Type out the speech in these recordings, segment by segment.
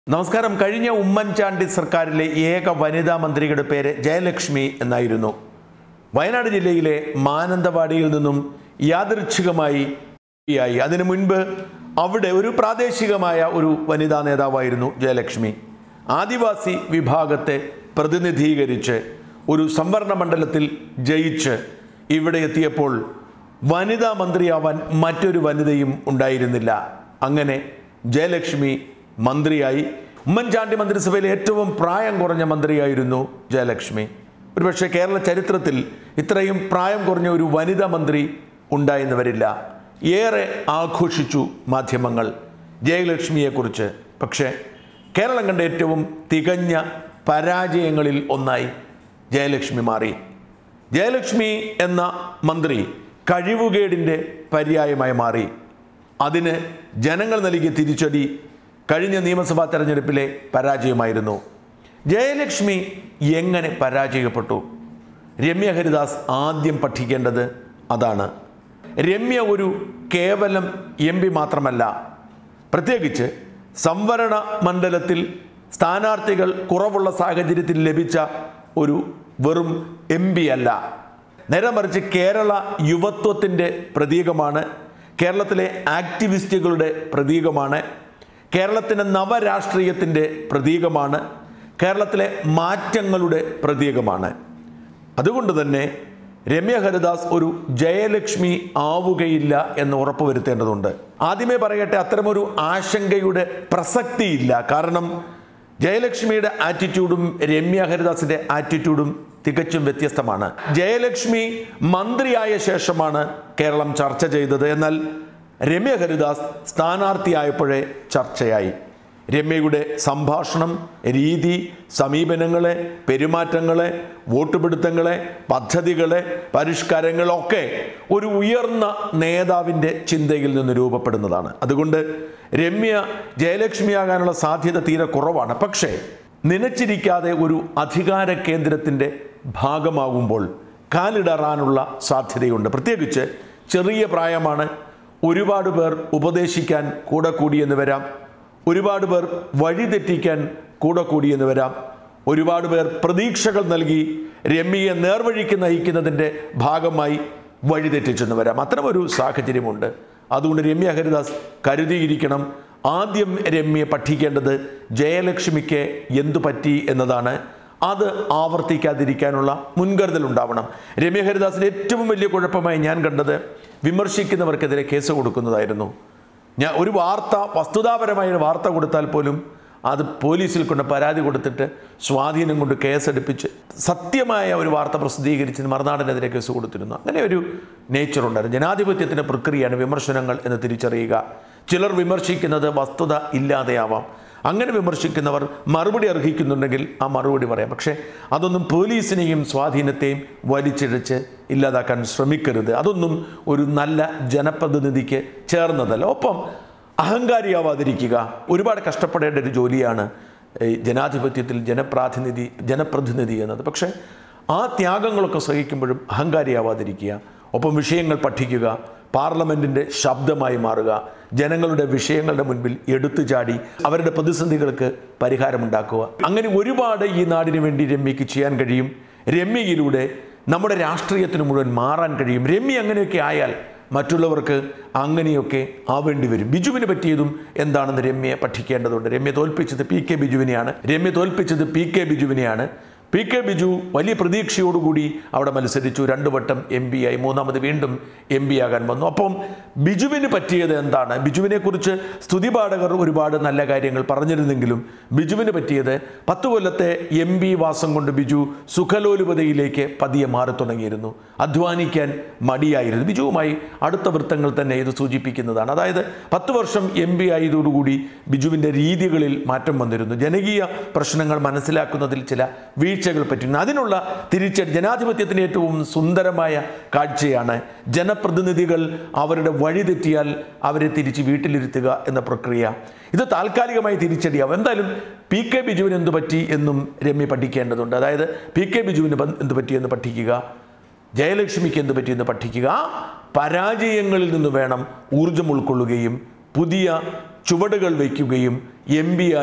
നമസ്കാരം കഴിഞ്ഞ ഉമ്മൻചാണ്ടി സർക്കാരിലെ ഏക വനിതാ മന്ത്രിയുടെ പേര് ജയലക്ഷ്മി എന്നായിരുന്നു വയനാട് ജില്ലയിലെ മാനന്തവാടിയിൽ നിന്നും യാദൃച്ഛികമായി ആയി അതിനു മുൻപ് അവിടെ ഒരു പ്രാദേശികമായ ഒരു വനിതാ നേതാവായിരുന്നു ജയലക്ഷ്മി ആദിവാസി വിഭാഗത്തെ പ്രതിനിധീകരിച്ച് ഒരു സംവരണ മണ്ഡലത്തിൽ ജയിച്ച് ഇവിടെ എത്തിയപ്പോൾ വനിതാ മന്ത്രിയാവാൻ മറ്റൊരു വനിതയും ഉണ്ടായിരുന്നില്ല അങ്ങനെ ജയലക്ഷ്മി മന്ത്രിയായി ഉമ്മൻചാണ്ടി മന്ത്രിസഭയിലെ ഏറ്റവും പ്രായം കുറഞ്ഞ മന്ത്രിയായിരുന്നു ജയലക്ഷ്മി ഒരുപക്ഷെ കേരള ചരിത്രത്തിൽ ഇത്രയും പ്രായം കുറഞ്ഞ ഒരു വനിതാ മന്ത്രി ഉണ്ടായെന്ന് വരില്ല ഏറെ ആഘോഷിച്ചു മാധ്യമങ്ങൾ ജയലക്ഷ്മിയെക്കുറിച്ച് പക്ഷേ കേരളം കണ്ട ഏറ്റവും തികഞ്ഞ പരാജയങ്ങളിൽ ഒന്നായി ജയലക്ഷ്മി മാറി ജയലക്ഷ്മി എന്ന മന്ത്രി കഴിവുകേടിൻ്റെ പര്യായമായി മാറി അതിന് ജനങ്ങൾ നൽകിയ തിരിച്ചടി കഴിഞ്ഞ നിയമസഭാ തെരഞ്ഞെടുപ്പിലെ പരാജയമായിരുന്നു ജയലക്ഷ്മി എങ്ങനെ പരാജയപ്പെട്ടു രമ്യ ഹരിദാസ് ആദ്യം പഠിക്കേണ്ടത് അതാണ് രമ്യ ഒരു കേവലം എം പി മാത്രമല്ല പ്രത്യേകിച്ച് സംവരണ മണ്ഡലത്തിൽ സ്ഥാനാർത്ഥികൾ കുറവുള്ള സാഹചര്യത്തിൽ ലഭിച്ച ഒരു വെറും എം പി അല്ല നേരെ മറിച്ച് കേരള യുവത്വത്തിൻ്റെ പ്രതീകമാണ് കേരളത്തിലെ ആക്ടിവിസ്റ്റുകളുടെ പ്രതീകമാണ് കേരളത്തിൻ്റെ നവരാഷ്ട്രീയത്തിൻ്റെ പ്രതീകമാണ് കേരളത്തിലെ മാറ്റങ്ങളുടെ പ്രതീകമാണ് അതുകൊണ്ട് തന്നെ രമ്യ ഹരിദാസ് ഒരു ജയലക്ഷ്മി ആവുകയില്ല എന്ന് ഉറപ്പുവരുത്തേണ്ടതുണ്ട് ആദ്യമേ പറയട്ടെ അത്തരമൊരു ആശങ്കയുടെ പ്രസക്തിയില്ല കാരണം ജയലക്ഷ്മിയുടെ ആറ്റിറ്റ്യൂഡും രമ്യ ഹരിദാസിന്റെ ആറ്റിറ്റ്യൂഡും തികച്ചും വ്യത്യസ്തമാണ് ജയലക്ഷ്മി മന്ത്രിയായ ശേഷമാണ് കേരളം ചർച്ച ചെയ്തത് എന്നാൽ രമ്യ ഹരിദാസ് സ്ഥാനാർത്ഥിയായപ്പോഴേ ചർച്ചയായി രമ്യയുടെ സംഭാഷണം രീതി സമീപനങ്ങളെ പെരുമാറ്റങ്ങളെ വോട്ടുപിടുത്തങ്ങളെ പദ്ധതികളെ പരിഷ്കാരങ്ങളൊക്കെ ഒരു ഉയർന്ന നേതാവിൻ്റെ ചിന്തയിൽ നിന്ന് രൂപപ്പെടുന്നതാണ് അതുകൊണ്ട് രമ്യ ജയലക്ഷ്മിയാകാനുള്ള സാധ്യത തീരെ കുറവാണ് പക്ഷേ നനച്ചിരിക്കാതെ ഒരു അധികാര കേന്ദ്രത്തിൻ്റെ ഭാഗമാകുമ്പോൾ കാലിടറാനുള്ള സാധ്യതയുണ്ട് പ്രത്യേകിച്ച് ചെറിയ പ്രായമാണ് ഒരുപാട് പേർ ഉപദേശിക്കാൻ കൂടെ കൂടിയെന്ന് വരാം ഒരുപാട് പേർ വഴിതെറ്റിക്കാൻ കൂടെ കൂടിയെന്ന് വരാം ഒരുപാട് പേർ പ്രതീക്ഷകൾ നൽകി രമ്യയെ നേർവഴിക്ക് നയിക്കുന്നതിൻ്റെ ഭാഗമായി വഴിതെറ്റിച്ചെന്ന് വരാം അത്തരമൊരു സാഹചര്യമുണ്ട് അതുകൊണ്ട് രമ്യ ഹരിദാസ് കരുതിയിരിക്കണം ആദ്യം രമ്യ പഠിക്കേണ്ടത് ജയലക്ഷ്മിക്ക് എന്തു പറ്റി എന്നതാണ് അത് ആവർത്തിക്കാതിരിക്കാനുള്ള മുൻകരുതൽ ഉണ്ടാവണം രമ്യ ഹരിദാസിൻ്റെ ഏറ്റവും വലിയ കുഴപ്പമായി ഞാൻ കണ്ടത് വിമർശിക്കുന്നവർക്കെതിരെ കേസ് കൊടുക്കുന്നതായിരുന്നു ഞാൻ ഒരു വാർത്ത വസ്തുതാപരമായ ഒരു വാർത്ത കൊടുത്താൽ പോലും അത് പോലീസിൽ കൊണ്ട് പരാതി കൊടുത്തിട്ട് സ്വാധീനം കൊണ്ട് കേസെടുപ്പിച്ച് സത്യമായ ഒരു വാർത്ത പ്രസിദ്ധീകരിച്ച് മറുനാടിനെതിരെ കേസ് കൊടുത്തിരുന്നു അങ്ങനെ ഒരു നേച്ചർ ഉണ്ടായിരുന്നു ജനാധിപത്യത്തിൻ്റെ പ്രക്രിയയാണ് വിമർശനങ്ങൾ എന്ന് തിരിച്ചറിയുക ചിലർ വിമർശിക്കുന്നത് വസ്തുത ഇല്ലാതെയാവാം അങ്ങനെ വിമർശിക്കുന്നവർ മറുപടി അർഹിക്കുന്നുണ്ടെങ്കിൽ ആ മറുപടി പറയാം പക്ഷേ അതൊന്നും പോലീസിനെയും സ്വാധീനത്തെയും വലിച്ചിഴച്ച് ഇല്ലാതാക്കാൻ ശ്രമിക്കരുത് അതൊന്നും ഒരു നല്ല ജനപ്രതിനിധിക്ക് ചേർന്നതല്ല ഒപ്പം അഹങ്കാരിയാവാതിരിക്കുക ഒരുപാട് കഷ്ടപ്പെടേണ്ട ഒരു ജോലിയാണ് ഈ ജനാധിപത്യത്തിൽ ജനപ്രാതിനിധി ജനപ്രതിനിധി എന്നത് പക്ഷേ ആ ത്യാഗങ്ങളൊക്കെ സഹിക്കുമ്പോഴും അഹങ്കാരിയാവാതിരിക്കുക ഒപ്പം വിഷയങ്ങൾ പഠിക്കുക പാർലമെൻറ്റിൻ്റെ ശബ്ദമായി മാറുക ജനങ്ങളുടെ വിഷയങ്ങളുടെ മുൻപിൽ എടുത്തു ചാടി അവരുടെ പ്രതിസന്ധികൾക്ക് പരിഹാരമുണ്ടാക്കുക അങ്ങനെ ഒരുപാട് ഈ നാടിന് വേണ്ടി രമ്യയ്ക്ക് ചെയ്യാൻ കഴിയും രമ്യയിലൂടെ നമ്മുടെ രാഷ്ട്രീയത്തിന് മുഴുവൻ മാറാൻ കഴിയും രമ്യ അങ്ങനെയൊക്കെ ആയാൽ മറ്റുള്ളവർക്ക് അങ്ങനെയൊക്കെ ആവേണ്ടി വരും ബിജുവിന് പറ്റിയതും എന്താണെന്ന് രമ്യയെ പഠിക്കേണ്ടതുണ്ട് രമ്യ തോൽപ്പിച്ചത് പി കെ ബിജുവിനെയാണ് രമ്യ തോൽപ്പിച്ചത് പി കെ ബിജുവിനെയാണ് പി കെ ബിജു വലിയ പ്രതീക്ഷയോടുകൂടി അവിടെ മത്സരിച്ചു രണ്ടു വട്ടം എം പി ആയി മൂന്നാമത് വീണ്ടും എം പി ആകാൻ വന്നു അപ്പം ബിജുവിന് പറ്റിയത് എന്താണ് ബിജുവിനെ കുറിച്ച് സ്തുതിപാഠകർ ഒരുപാട് നല്ല കാര്യങ്ങൾ പറഞ്ഞിരുന്നെങ്കിലും ബിജുവിന് പറ്റിയത് പത്ത് കൊല്ലത്തെ എം പി വാസം കൊണ്ട് ബിജു സുഖലോലുപതയിലേക്ക് പതിയെ മാറി തുടങ്ങിയിരുന്നു അധ്വാനിക്കാൻ മടിയായിരുന്നു ബിജുവുമായി അടുത്ത വൃത്തങ്ങൾ തന്നെ ഇത് സൂചിപ്പിക്കുന്നതാണ് അതായത് പത്ത് വർഷം എം പി ആയതോടുകൂടി ബിജുവിൻ്റെ രീതികളിൽ മാറ്റം വന്നിരുന്നു ജനകീയ പ്രശ്നങ്ങൾ മനസ്സിലാക്കുന്നതിൽ ചില വീഴ്ചകൾ പറ്റുന്നു അതിനുള്ള തിരിച്ചടി ജനാധിപത്യത്തിൻ്റെ ഏറ്റവും സുന്ദരമായ കാഴ്ചയാണ് ജനപ്രതിനിധികൾ അവരുടെ വഴി തെറ്റിയാൽ അവരെ തിരിച്ച് വീട്ടിലിരുത്തുക എന്ന പ്രക്രിയ ഇത് താൽക്കാലികമായി തിരിച്ചടിയാവും എന്തായാലും പി കെ ബിജുവിന് എന്തു പറ്റി എന്നും രമ്യ പഠിക്കേണ്ടതുണ്ട് അതായത് പി കെ ബിജുവിന് ബ- എന്ത് പറ്റിയെന്ന് പഠിക്കുക ജയലക്ഷ്മിക്ക് എന്ത് പറ്റിയെന്ന് പഠിക്കുക ആ പരാജയങ്ങളിൽ നിന്ന് വേണം ഊർജം ഉൾക്കൊള്ളുകയും പുതിയ ചുവടുകൾ വയ്ക്കുകയും എം ആയി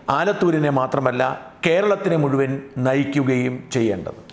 ആലത്തൂരിനെ മാത്രമല്ല കേരളത്തിനെ മുഴുവൻ നയിക്കുകയും ചെയ്യേണ്ടത്